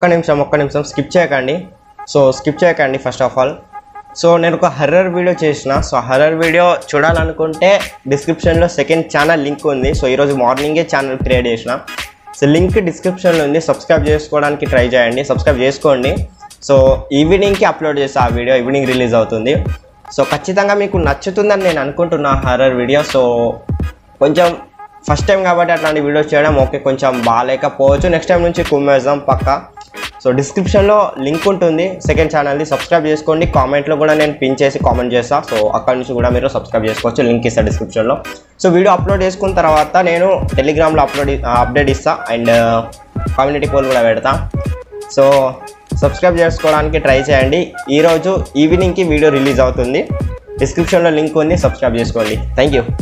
ఒక్క నిమిషం ఒక్క నిమిషం స్కిప్ చేయకండి సో స్కిప్ చేయకండి ఫస్ట్ ఆఫ్ ఆల్ సో నేను ఒక హర్రర్ వీడియో చేసిన సో హర్రర్ వీడియో చూడాలనుకుంటే డిస్క్రిప్షన్లో సెకండ్ ఛానల్ లింక్ ఉంది సో ఈరోజు మార్నింగే ఛానల్ క్రియేట్ చేసిన సో లింక్ డిస్క్రిప్షన్లో ఉంది సబ్స్క్రైబ్ చేసుకోవడానికి ట్రై చేయండి సబ్స్క్రైబ్ చేసుకోండి సో ఈవినింగ్కి అప్లోడ్ చేస్తా ఆ వీడియో ఈవినింగ్ రిలీజ్ అవుతుంది సో ఖచ్చితంగా మీకు నచ్చుతుందని నేను అనుకుంటున్నా హర్రర్ వీడియో సో కొంచెం ఫస్ట్ టైం కాబట్టి అట్లాంటి వీడియోస్ చేయడం ఓకే కొంచెం బాగాలేకపోవచ్చు నెక్స్ట్ టైం నుంచి కుమ్మేద్దాం పక్కా సో డిస్క్రిప్షన్లో లింక్ ఉంటుంది సెకండ్ ఛానల్ది సబ్స్క్రైబ్ చేసుకోండి కామెంట్లో కూడా నేను పిన్ చేసి కామెంట్ చేస్తా సో అక్కడ నుంచి కూడా మీరు సబ్స్క్రైబ్ చేసుకోవచ్చు లింక్ ఇస్తా డిస్క్రిప్షన్లో సో వీడియో అప్లోడ్ చేసుకున్న తర్వాత నేను టెలిగ్రామ్లో అప్లోడ్ అప్డేట్ ఇస్తా అండ్ కమ్యూనిటీ పోల్ కూడా పెడతా సో సబ్స్క్రైబ్ చేసుకోవడానికి ట్రై చేయండి ఈరోజు ఈవినింగ్కి వీడియో రిలీజ్ అవుతుంది డిస్క్రిప్షన్లో లింక్ ఉంది సబ్స్క్రైబ్ చేసుకోండి థ్యాంక్ యూ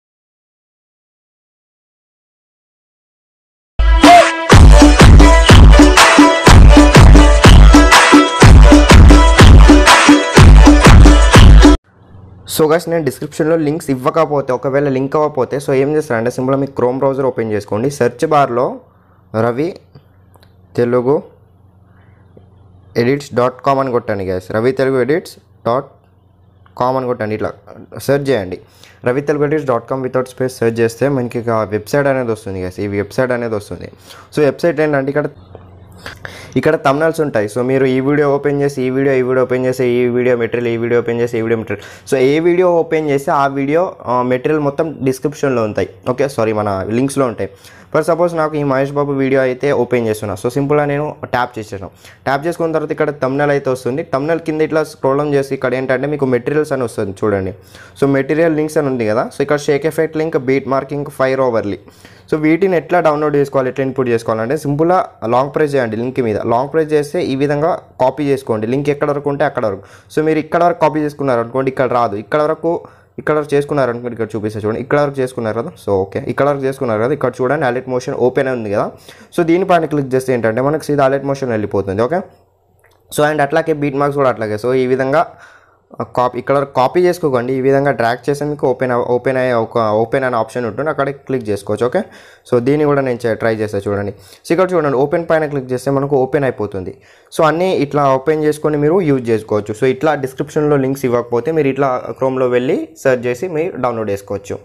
సో గైస్ నేను డిస్క్రిప్షన్లో లింక్స్ ఇవ్వకపోతే ఒకవేళ లింక్ అవ్వకపోతే సో ఏం చేస్తారంటే సింపుల్గా మీకు క్రోమ్ బ్రౌజర్ ఓపెన్ చేసుకోండి సెర్చ్ బార్లో Ravi Telugu edits dot com అని కొట్టండి guys Ravi Telugu edits dot com అని కొట్టండి ఇట్లా సెర్చ్ చేయండి Ravi Telugu edits dot com without space search చేస్తే మనకి ఇక వెబ్సైట్ అనేది వస్తుంది గ్యాస్ ఈ వెబ్సైట్ అనేది వస్తుంది సో వెబ్సైట్ ఏంటంటే ఇక్కడ ఇక్కడ తమ్నల్స్ ఉంటాయి సో మీరు ఈ వీడియో ఓపెన్ చేసి ఈ వీడియో ఈ వీడియో ఓపెన్ చేసి ఈ వీడియో మెటీరియల్ ఈ వీడియో ఓపెన్ చేసి ఈ వీడియో మెటీరియల్ సో ఏ వీడియో ఓపెన్ చేసి ఆ వీడియో మెటీరియల్ మొత్తం డిస్క్రిప్షన్లో ఉంటాయి ఓకే సారీ మన లింక్స్లో ఉంటాయి ఫర్ సపోజ్ నాకు ఈ మహేష్ బాబు వీడియో అయితే ఓపెన్ చేస్తున్నా సో సింపుల్గా నేను ట్యాప్ చేసేసాను ట్యాప్ చేసుకున్న తర్వాత ఇక్కడ తమ్నల్ అయితే వస్తుంది తమ్నల్ కింద ఇట్లా స్క్రోలం చేసి ఇక్కడ ఏంటంటే మీకు మెటీరియల్స్ అని వస్తుంది చూడండి సో మెటీరియల్ లింక్స్ అని ఉంది కదా సో ఇక్కడ shake effect link beat marking fire overlay so వీటిని ఎట్లా డౌన్లోడ్ చేసుకోవాలి ఎట్లా ఇన్పుట్ చేసుకోవాలంటే సింపుల్గా లాంగ్ ప్రెస్ చేయండి లింక్ మీద లాంగ్ ప్రెస్ చేస్తే ఈ విధంగా కాపీ చేసుకోండి లింక్ ఎక్కడ వరకు ఉంటే అక్కడ వరకు సో మీరు ఇక్కడ వరకు కాపీ చేసుకున్నారు అనుకోండి ఇక్కడ రాదు ఇక్కడ వరకు ఇక్కడ వరకు చేసుకున్నారు అనుకోండి ఇక్కడ చూపిస్తే చూడండి ఇక్కడ వరకు చేసుకున్నారు కదా సో ఓకే ఇక్కడ వరకు చేసుకున్నారు కదా ఇక్కడ చూడండి అలెట్ మోషన్ ఓపెన్ ఉంది కదా సో దీనిపైన క్లిక్ చేస్తే ఏంటంటే మనకు సీదా అలెట్ మోషన్ వెళ్ళిపోతుంది ఓకే సో అండ్ అట్లాగే బీట్ మార్క్స్ కూడా అట్లాగే సో ఈ విధంగా కాపీ ఇక్కడ కాపీ చేసుకోకండి ఈ విధంగా డ్రాక్ చేస్తే మీకు ఓపెన్ ఓపెన్ అయ్యే ఒక ఓపెన్ అనే ఆప్షన్ ఉంటుంది అక్కడ క్లిక్ చేసుకోవచ్చు ఓకే సో దీన్ని కూడా నేను ట్రై చేస్తాను చూడండి సో ఇక్కడ చూడండి ఓపెన్ పైన క్లిక్ చేస్తే మనకు ఓపెన్ అయిపోతుంది సో అన్నీ ఇట్లా ఓపెన్ చేసుకొని మీరు యూజ్ చేసుకోవచ్చు సో ఇట్లా డిస్క్రిప్షన్లో లింక్స్ ఇవ్వకపోతే మీరు ఇట్లా క్రోమ్లో వెళ్ళి సెర్చ్ చేసి మీరు డౌన్లోడ్ చేసుకోవచ్చు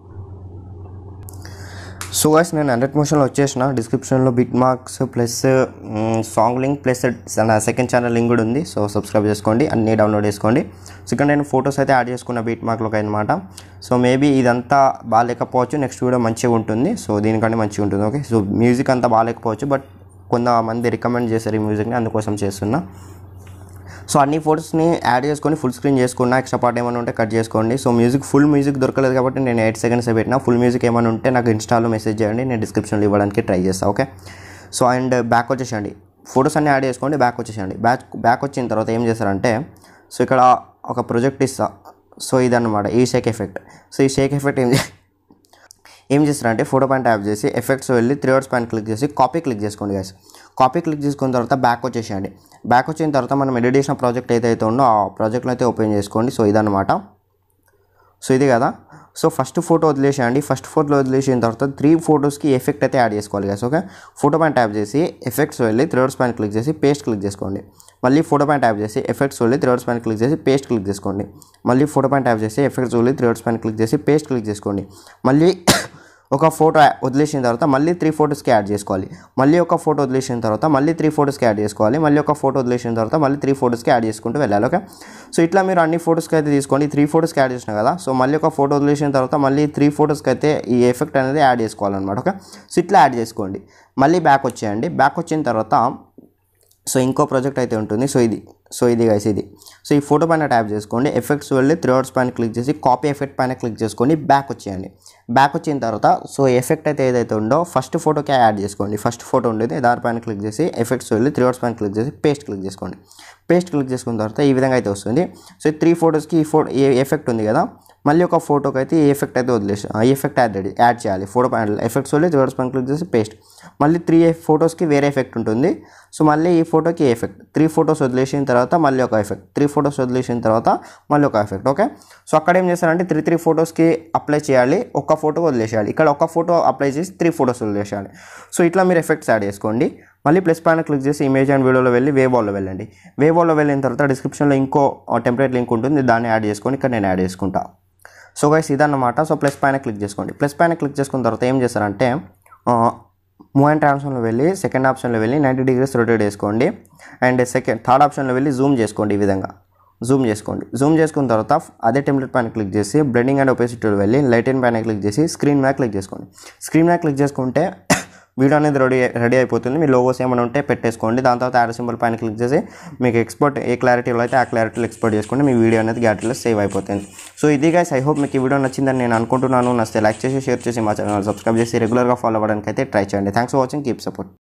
సో గైస్ నేను హండ్రెడ్ మోషన్లో వచ్చేసిన డిస్క్రిప్షన్లో beat marks plus song link plus నా సెకండ్ ఛానల్ లింక్ కూడా ఉంది సో సబ్స్క్రైబ్ చేసుకోండి అన్నీ డౌన్లోడ్ చేసుకోండి సో ఇక్కడ నేను ఫొటోస్ అయితే యాడ్ చేసుకున్న బీట్ మార్క్లోకి అనమాట సో మేబీ ఇదంతా బాగాలేకపోవచ్చు నెక్స్ట్ వీడియో మంచిగా ఉంటుంది సో దీనికంటే మంచిగా ఉంటుంది ఓకే సో మ్యూజిక్ అంతా బాగాలేకపోవచ్చు బట్ కొంతమంది రికమెండ్ చేశారు ఈ మ్యూజిక్ని అందుకోసం చేస్తున్నా సో అన్ని ఫోటోస్ని యాడ్ చేసుకొని ఫుల్ స్క్రీన్ చేసుకున్నా ఎక్స్ట్రా పార్ట్ ఏమైనా ఉంటే కట్ చేసుకోండి సో మ్యూజిక్ ఫుల్ మ్యూజిక్ దొరకలేదు కాబట్టి నేను ఎయిట్ సెకండ్స్ పెట్టినా ఫుల్ మ్యూజిక్ ఏమైనా ఉంటే నాకు ఇన్స్టాలో మెసేజ్ చేయండి నేను డిస్క్రిప్షన్లో ఇవ్వడానికి ట్రై చేస్తాను ఓకే సో అండ్ బ్యాక్ వచ్చేసండి ఫొటోస్ అన్ని యాడ్ చేసుకోండి బ్యాక్ వచ్చేసండి బ్యాక్ బ్యాక్ వచ్చిన తర్వాత ఏం చేస్తారంటే సో ఇక్కడ ఒక ప్రొజెక్ట్ ఇస్తా సో ఇదన్నమాట ఈ షేక్ ఎఫెక్ట్ సో ఈ షేక్ ఎఫెక్ట్ ఏం చే- ఏం చేస్తారంటే ఫోటో పైన ట్యాప్ చేసి ఎఫెక్ట్స్ వెళ్ళి త్రీ అవర్స్ పైన క్లిక్ చేసి కాపీ క్లిక్ చేసుకోండి గైస్ కాపీ క్లిక్ చేసుకున్న తర్వాత బ్యాక్ వచ్చేసేయండి బ్యాక్ వచ్చిన తర్వాత మనం ఎడిట్ చేసిన ప్రాజెక్ట్ ఏదైతే ఉందో ఆ ప్రాజెక్ట్లో అయితే ఓపెన్ చేసుకోండి సో ఇదన్నమాట సో ఇది కదా సో ఫస్ట్ ఫోటో వదిలేసేయండి ఫస్ట్ ఫోటో వదిలేసిన తర్వాత త్రీ ఫోటోస్కి ఎఫెక్ట్ అయితే యాడ్ చేసుకోవాలి గైస్ ఓకే ఫోటో పైన ట్యాప్ చేసి ఎఫెక్ట్స్ వెళ్ళి త్రీ అవర్స్ పైన క్లిక్ చేసి పేస్ట్ క్లిక్ చేసుకోండి మళ్ళీ ఫోటో పైన ట్యాప్ చేసి ఎఫెక్ట్స్ వెళ్ళి త్రీ అవర్స్ పైన క్లిక్ చేసి పేస్ట్ క్లిక్ చేసుకోండి మళ్ళీ ఫోటో పైన ట్యాప్ చేసి ఎఫెక్ట్స్ వెళ్ళి త్రీ అవర్స్ పైన క్లిక్ చేసి పేస్ట్ క్లిక్ చేసుకోండి మళ్ళీ ఒక ఫోటో వదిలేసిన తర్వాత మళ్ళీ త్రీ ఫోటోస్కి యాడ్ చేసుకోవాలి మళ్ళీ ఒక ఫోటో వదిలేసిన తర్వాత మళ్ళీ త్రీ ఫోటోస్కి యాడ్ చేసుకోవాలి మళ్ళీ ఒక ఫోటో వదిలేసిన తర్వాత మళ్ళీ త్రీ ఫోటోస్కి యాడ్ చేసుకుంటూ వెళ్ళాలి ఓకే సో ఇట్లా మీరు అన్ని ఫోటోస్కి అయితే తీసుకోండి త్రీ ఫోటోస్కి యాడ్ చేసిన కదా సో మళ్ళీ ఒక ఫోటో వదిలేసిన తర్వాత మళ్ళీ త్రీ ఫోటోస్కి అయితే ఈ ఎఫెక్ట్ అనేది యాడ్ చేసుకోవాలన్నమాట ఓకే సో ఇట్లా యాడ్ చేసుకోండి మళ్ళీ బ్యాక్ వచ్చేయండి బ్యాక్ వచ్చిన తర్వాత సో ఇంకో ప్రాజెక్ట్ అయితే ఉంటుంది సో ఇది సో ఇది గైస్ ఇది సో ఈ ఫోటో పైన ట్యాప్ చేసుకోండి ఎఫెక్ట్స్ వెళ్ళి త్రీ అవర్స్ పైన క్లిక్ చేసి కాపీ ఎఫెక్ట్ పైన క్లిక్ చేసుకోండి బ్యాక్ వచ్చేయండి బ్యాక్ వచ్చిన తర్వాత సో ఎఫెక్ట్ అయితే ఏదైతే ఉందో ఫస్ట్ ఫోటోకి యాడ్ చేసుకోండి ఫస్ట్ ఫోటో ఉండేది దానిపైన క్లిక్ చేసి ఎఫెక్ట్స్ వెళ్ళి త్రీ అవర్స్ పైన క్లిక్ చేసి పేస్ట్ క్లిక్ చేసుకోండి పేస్ట్ క్లిక్ చేసుకున్న తర్వాత ఈ విధంగా అయితే వస్తుంది సో ఈ త్రీ ఫోటోస్కి ఈ ఫోటో ఈ ఎఫెక్ట్ ఉంది కదా మళ్ళీ ఒక ఫోటోకి అయితే ఈ ఎఫెక్ట్ అయితే వదిలేసి ఈ ఎఫెక్ట్ యాడ్ యాడ్ చేయాలి ఫోటో పైన ఎఫెక్ట్స్ వెళ్ళి త్రీ అవర్స్ పైన క్లిక్ చేసి పేస్ట్ మళ్ళీ త్రీ ఫోటోస్కి వేరే ఎఫెక్ట్ ఉంటుంది సో మళ్ళీ ఈ ఫోటోకి ఎఫెక్ట్ త్రీ ఫోటోస్ వదిలేసిన తర్వాత మళ్ళీ ఒక ఎఫెక్ట్ త్రీ ఫోటోస్ వదిలేసిన తర్వాత మళ్ళీ ఒక ఎఫెక్ట్ ఓకే సో అక్కడ ఏం చేస్తారంటే త్రీ త్రీ ఫోటోస్కి అప్లై చేయాలి ఒక్క ఫోటో వదిలేసేయాలి ఇక్కడ ఒక ఫోటో అప్లై చేసి త్రీ ఫోటోస్ వదిలేసేయాలి సో ఇట్లా మీరు ఎఫెక్ట్స్ యాడ్ చేసుకోండి మళ్ళీ ప్లస్ పైన క్లిక్ చేసి ఇమేజ్ అండ్ వీడియోలో వెళ్ళి వే వాల్లో వెళ్ళండి వే వాల్లో వెళ్ళిన తర్వాత డిస్క్రిప్షన్లో ఇంకో టెంప్లెట్ లింక్ ఉంటుంది దాన్ని యాడ్ చేసుకొని ఇక్కడ నేను యాడ్ చేసుకుంటా సో గైస్ ఇదన్నమాట సో ప్లస్ పైన క్లిక్ చేసుకోండి ప్లస్ పైన క్లిక్ చేసుకున్న తర్వాత ఏం చేస్తారంటే మూవ్ అండ్ ట్రాన్స్ఫర్లో వెళ్ళి సెకండ్ ఆప్షన్లో వెళ్ళి నైంటీ డిగ్రీస్ రొటేట్ చేసుకోండి అండ్ సెకండ్ థర్డ్ ఆప్షన్లో వెళ్ళి జూమ్ చేసుకోండి ఈ విధంగా జూమ్ చేసుకోండి జూమ్ చేసుకున్న తర్వాత అదే టెంప్లెట్ పైన క్లిక్ చేసి బ్లెండింగ్ అండ్ ఒపెసిటీలో వెళ్ళి లైటిన్ పైన క్లిక్ చేసి స్క్రీన్ మీద క్లిక్ చేసుకోండి స్క్రీన్ మీద క్లిక్ చేసుకుంటే వీడియో అనేది రెడీ రెడీ అయిపోతుంది మీ లోగోస్ ఏమైనా ఉంటే పెట్టేసుకోండి దాని తర్వాత యాడ్ సింబల్ పైన క్లిక్ చేసి మీకు ఎక్స్పోర్ట్ ఏ క్లారిటీలో అయితే ఆ క్లారిటీలో ఎక్స్పోర్ట్ చేసుకోండి మీ వీడియో అనేది గ్యాలరీలో సేవ్ అయిపోతుంది సో ఇది గైస్ ఐ హోప్ మీకు ఈ వీడియో నచ్చిందని నేను అనుకుంటున్నాను నచ్చితే లైక్ చేసి షేర్ చేసి మా ఛానల్ సబ్స్క్రైబ్ చేసి రెగ్యులర్గా ఫాలో అవ్వడానికి అయితే ట్రై చేయండి thanks for watching keep support